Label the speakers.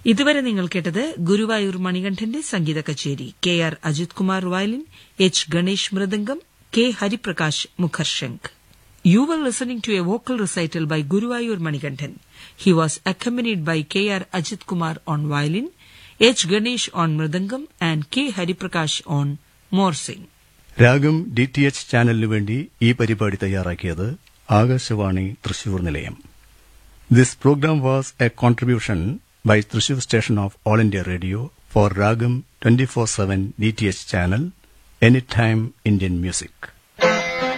Speaker 1: ഇതുവരെ നിങ്ങൾ കേട്ടത് ഗുരുവായൂർ മണികണ്ഠന്റെ സംഗീത കച്ചേരി K R Ajith Kumar violin H Ganesh mridangam K Hariprakash മുഖർശങ്ക് You were listening to a vocal recital by Guruvayur Manikanthan. He was accompanied by K.R. Ajit Kumar on violin, H. Ganesh on mridangam, and K. Hariprakash on morsing.
Speaker 2: Ragam D T H ചാനലിനു വേണ്ടി ഈ പരിപാടി തയ്യാറാക്കിയത് ആകാശവാണി തൃശൂർ നിലയം this program was a contribution by Thrissur station of All India Radio for Ragam twenty four seven D T H channel any time Indian music